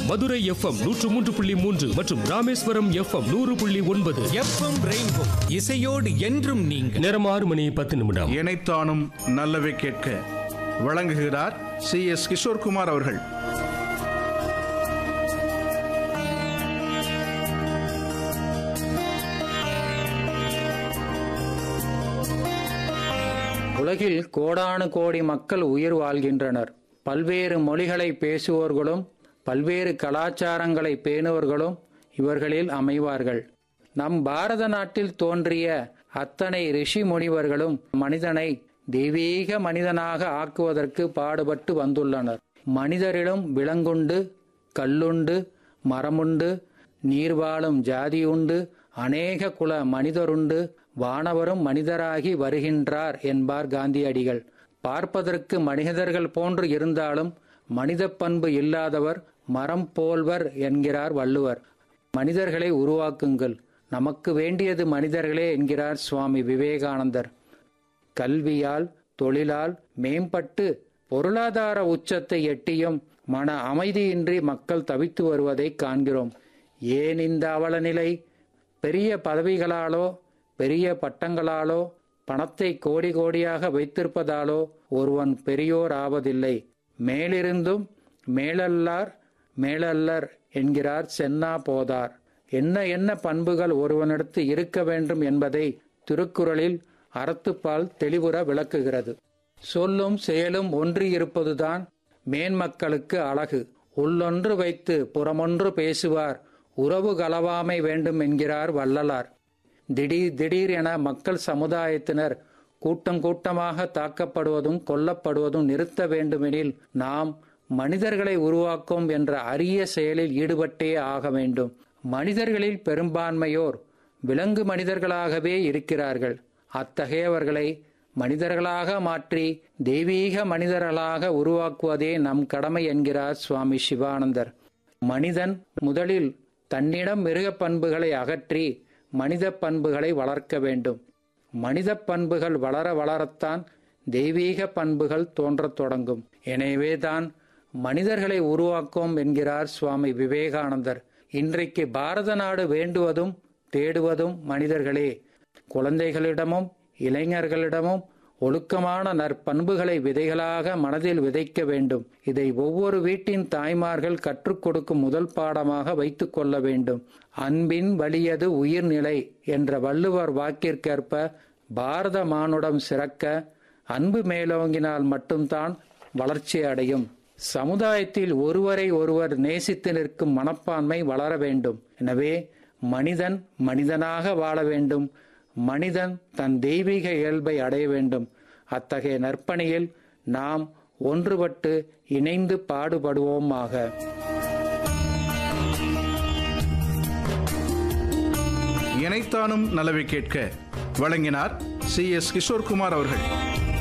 Madurai FM நூற்று மூன்று புள்ளி மூன்று மற்றும் ராமேஸ்வரம் எஃப்எம் நூறு புள்ளி ஒன்பது எஃப்எம் ரெயின்போ இசையோடு என்றும் நீங்கள் நேரம் ஆறு மணி பத்து நிமிடம் இணைத்தானும் நல்லவை கேட்க வழங்குகிறார் சி எஸ் கிஷோர்குமார் அவர்கள் உலகில் கோடானு கோடி மக்கள் உயிர் வாழ்கின்றனர் பல்வேறு மொழிகளை பேசுவோர்களும் பல்வேறு கலாச்சாரங்களை பேணுவர்களும் இவர்களில் அமைவார்கள் நம் பாரத நாட்டில் தோன்றிய அத்தனை ரிஷி முனிவர்களும் மனிதனை தெய்வீக மனிதனாக ஆக்குவதற்கு பாடுபட்டு வந்துள்ளனர் மனிதரிலும் விலங்குண்டு கல்லுண்டு மரமுண்டு நீர்வாழும் ஜாதியுண்டு அநேக குல மனிதருண்டு வானவரும் மனிதராகி வருகின்றார் என்பார் காந்தியடிகள் பார்ப்பதற்கு மனிதர்கள் போன்று இருந்தாலும் மனித பண்பு இல்லாதவர் மரம் போல்வர் என்கிறார் வள்ளுவர் மனிதர்களை உருவாக்குங்கள் நமக்கு வேண்டியது மனிதர்களே என்கிறார் சுவாமி விவேகானந்தர் கல்வியால் தொழிலால் மேம்பட்டு பொருளாதார உச்சத்தை எட்டியும் மன அமைதியின்றி மக்கள் தவித்து வருவதை காண்கிறோம் ஏன் இந்த அவலநிலை பெரிய பதவிகளாலோ பெரிய பட்டங்களாலோ பணத்தை கோடி கோடியாக வைத்திருப்பதாலோ ஒருவன் பெரியோர் ஆவதில்லை மேலிருந்தும் மேலல்லார் மேலல்லர் என்கிறார் சென்னா போதார் என்ன என்ன பண்புகள் ஒருவனிடத்து இருக்க வேண்டும் என்பதை திருக்குறளில் அறத்துப்பால் தெளிவுற விளக்குகிறது சொல்லும் செயலும் ஒன்றியிருப்பதுதான் மேன்மக்களுக்கு அழகு உள்ளொன்று வைத்து புறமொன்று பேசுவார் உறவு கலவாமை வேண்டும் என்கிறார் வள்ளலார் திடீர் திடீர் என மக்கள் சமுதாயத்தினர் கூட்டம் கூட்டமாக தாக்கப்படுவதும் கொல்லப்படுவதும் நிறுத்த வேண்டுமெனில் நாம் மனிதர்களை உருவாக்கும் என்ற அரிய செயலில் ஈடுபட்டே ஆக வேண்டும் மனிதர்களில் பெரும்பான்மையோர் விலங்கு மனிதர்களாகவே இருக்கிறார்கள் அத்தகையவர்களை மனிதர்களாக மாற்றி தெய்வீக மனிதர்களாக உருவாக்குவதே நம் கடமை என்கிறார் சுவாமி சிவானந்தர் மனிதன் முதலில் தன்னிடம் மிருக பண்புகளை அகற்றி மனித பண்புகளை வளர்க்க வேண்டும் மனித பண்புகள் வளர வளரத்தான் தெய்வீக பண்புகள் தோன்றத் தொடங்கும் எனவேதான் மனிதர்களை உருவாக்கும் என்கிறார் சுவாமி விவேகானந்தர் இன்றைக்கு பாரத நாடு வேண்டுவதும் தேடுவதும் மனிதர்களே குழந்தைகளிடமும் இளைஞர்களிடமும் ஒழுக்கமான நற்பண்புகளை விதைகளாக மனதில் விதைக்க வேண்டும் இதை ஒவ்வொரு வீட்டின் தாய்மார்கள் கற்றுக் கொடுக்கும் முதல் பாடமாக வைத்துக் கொள்ள வேண்டும் அன்பின் வலியது உயிர்நிலை என்ற வள்ளுவர் வாக்கிற்கேற்ப பாரத மானுடம் சிறக்க அன்பு மேலோங்கினால் மட்டும்தான் வளர்ச்சி அடையும் சமுதாயத்தில் ஒருவரை ஒருவர் நேசித்து நிற்கும் மனப்பான்மை வளர வேண்டும் எனவே மனிதன் மனிதனாக வாழ வேண்டும் மனிதன் தன் தெய்வீக இயல்பை அடைய வேண்டும் அத்தகைய நற்பணியில் நாம் ஒன்றுபட்டு இணைந்து பாடுபடுவோமாக இணைத்தானும் நலவை கேட்க வழங்கினார் சி எஸ் கிஷோர்குமார் அவர்கள்